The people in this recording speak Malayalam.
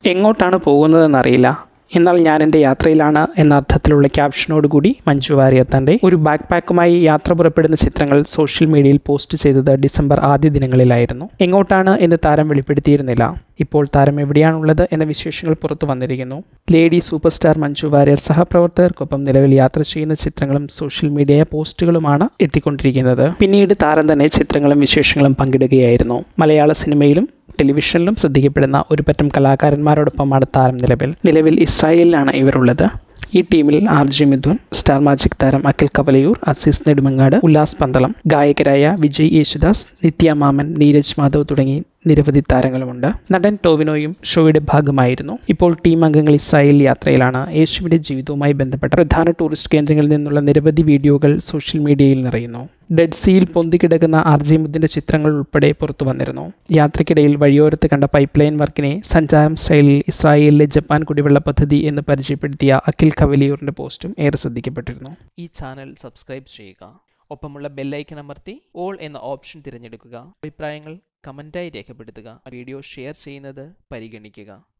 എങ്ങോട്ടാണ് പോകുന്നതെന്നറിയില്ല എന്നാൽ ഞാൻ എൻ്റെ യാത്രയിലാണ് എന്ന അർത്ഥത്തിലുള്ള ക്യാപ്ഷനോടുകൂടി മഞ്ജു വാര്യർ തൻ്റെ ഒരു ബാക്ക് പാക്കുമായി യാത്ര പുറപ്പെടുന്ന ചിത്രങ്ങൾ സോഷ്യൽ മീഡിയയിൽ പോസ്റ്റ് ചെയ്തത് ഡിസംബർ ആദ്യ ദിനങ്ങളിലായിരുന്നു എങ്ങോട്ടാണ് എന്ന് താരം വെളിപ്പെടുത്തിയിരുന്നില്ല ഇപ്പോൾ താരം എവിടെയാണുള്ളത് എന്ന വിശേഷങ്ങൾ പുറത്തു വന്നിരിക്കുന്നു lady super star Manju Warrier സഹപ്രവർത്തകർക്കൊപ്പം നിലവിൽ യാത്ര ചെയ്യുന്ന ചിത്രങ്ങളും സോഷ്യൽ മീഡിയ പോസ്റ്റുകളുമാണ് എത്തിക്കൊണ്ടിരിക്കുന്നത് പിന്നീട് താരം തന്നെ ചിത്രങ്ങളും വിശേഷങ്ങളും പങ്കിടുകയായിരുന്നു മലയാള സിനിമയിലും ടെലിവിഷനിലും ശ്രദ്ധിക്കപ്പെടുന്ന ഒരു പറ്റം കലാകാരന്മാരോടൊപ്പമാണ് താരം നിലവിൽ നിലവിൽ ഇസ്രായേലിലാണ് ഇവരുള്ളത് ഈ ടീമിൽ R J Mithun star magic താരം അഖിൽ കവലയൂർ അസീസ് നെടുമങ്ങാട് ഉല്ലാസ് പന്തളം ഗായകരായ വിജയ് യേശുദാസ് നിത്യ മാമൻ നീരജ് മാധവ് തുടങ്ങി നിരവധി താരങ്ങളുമുണ്ട് നടൻ ടോവിനോയും ഷോയുടെ ഭാഗമായിരുന്നു ഇപ്പോൾ ടീം അംഗങ്ങൾ ഇസ്രായേൽ യാത്രയിലാണ് യേശുവിൻ്റെ ജീവിതവുമായി ബന്ധപ്പെട്ട പ്രധാന ടൂറിസ്റ്റ് കേന്ദ്രങ്ങളിൽ നിന്നുള്ള നിരവധി വീഡിയോകൾ സോഷ്യൽ മീഡിയയിൽ നിറയുന്നു ഡെഡ് സീയിൽ പൊന്തിക്കിടക്കുന്ന ആർ ജി മുദ്ദിൻ്റെ ചിത്രങ്ങൾ ഉൾപ്പെടെ പുറത്തു വന്നിരുന്നു യാത്രയ്ക്കിടയിൽ വഴിയോരത്ത് കണ്ട പൈപ്പ് ലൈൻ വർക്കിനെ സഞ്ചാരം സ്റ്റൈലിൽ ഇസ്രായേലിലെ ജപ്പാൻ കുടിവെള്ള പദ്ധതി എന്ന് പരിചയപ്പെടുത്തിയ അഖിൽ കവലിയൂറിൻ്റെ പോസ്റ്റും ഏറെ ശ്രദ്ധിക്കപ്പെട്ടിരുന്നു ഈ ചാനൽ സബ്സ്ക്രൈബ് ചെയ്യുക ഒപ്പമുള്ള ബെല്ലൈക്കൺ അമർത്തി ഓൾ എന്ന ഓപ്ഷൻ തിരഞ്ഞെടുക്കുക അഭിപ്രായങ്ങൾ കമൻറ്റായി രേഖപ്പെടുത്തുക വീഡിയോ ഷെയർ ചെയ്യുന്നത് പരിഗണിക്കുക